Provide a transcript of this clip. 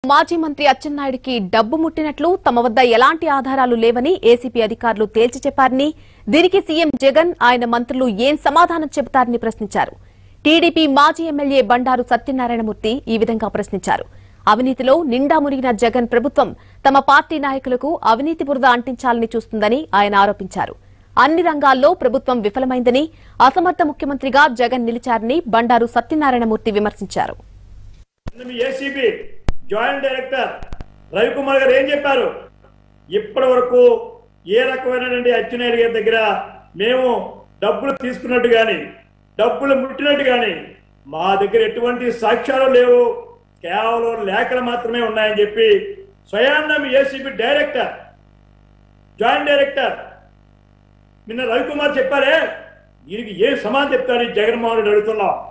మాజీ మంత్రి అచ్చెన్నాయుడికి డబ్బు ముట్టినట్లు తమ వద్ద ఎలాంటి ఆధారాలు లేవని ఏసీపీ అధికారులు తేల్చి చెప్పారని దీనికి సీఎం జగన్ ఆయన మంత్రులు ఏం సమాధానం చెబుతారని ప్రశ్నించారు టీడీపీ మాజీ ఎమ్మెల్యే బండారు సత్యనారాయణమూర్తి ఈ విధంగా ప్రశ్నించారు అవినీతిలో నిండా మునిగిన జగన్ ప్రభుత్వం తమ పార్టీ నాయకులకు అవినీతి బురద అంటించాలని చూస్తుందని ఆయన ఆరోపించారు అన్ని రంగాల్లో ప్రభుత్వం విఫలమైందని అసమర్థ ముఖ్యమంత్రిగా జగన్ నిలిచారని బండారు సత్యనారాయణమూర్తి విమర్శించారు మీ ACB joint director Ravikumar garu ఏం చెప్పారు ఇప్పటి వరకు ఏ రకమైనటువంటి అచ్చెన్నాయుడు గారి దగ్గర మేము డబ్బులు తీసుకున్నట్టు గాని డబ్బులు ముట్టినట్టు గాని మా దగ్గర ఎటువంటి సాక్ష్యాలు లేవు కేవలం లేఖలు మాత్రమే ఉన్నాయని చెప్పి స్వయాన్న మీ ఏసీబీ డైరెక్టర్ జాయింట్ డైరెక్టర్ నిన్న రవికుమార్ చెప్పారే దీనికి ఏం సమాధానం చెప్తారు ఈ జగన్మోహన్ రెడ్డి అడుగుతున్నాం